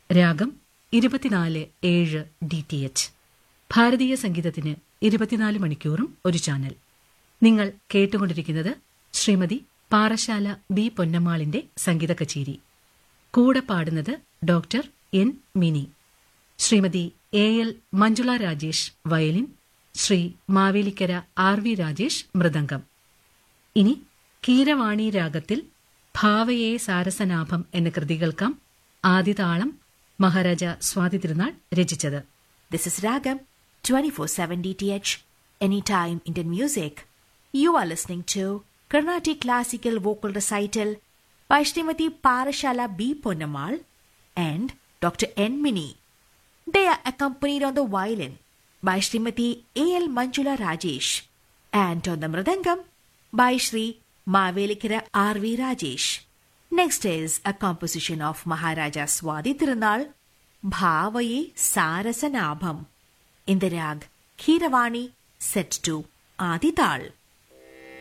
രാഗം ഇരുപത്തിനാല് ഏഴ് ഡി ടി എച്ച് ഭാരതീയ സംഗീതത്തിന് ഇരുപത്തിനാല് മണിക്കൂറും ഒരു ചാനൽ നിങ്ങൾ കേട്ടുകൊണ്ടിരിക്കുന്നത് ശ്രീമതി പാറശാല ബി പൊന്നമ്മാളിന്റെ സംഗീത കച്ചേരി കൂടെ പാടുന്നത് doctor N Mini Shrimathi A L Manjula Rajesh violin Shri Mavelikkara R V Rajesh mridangam ഇനി കീരവാണി രാഗത്തിൽ ഭാവയെ സാരസനാഭം എന്ന കൃതി കേൾക്കാം ആദിതാളം മഹാരാജ സ്വാതി തിരുനാൾ രചിച്ചത് This is Ragam 24/7 DTH Anytime Indian Music. You are listening to Carnatic Classical Vocal Recital by Srimati Parashala B. Ponnamal and Dr. N. Mini. They are accompanied on the violin by Srimati A. L. Manjula Rajesh and on the mridangam by Sri Mavelikara R. V. Rajesh. Next is a composition of Maharaja Swadi Tirunal, Bhavaye Sarasanabham, in the rag Khiravani set to Adital.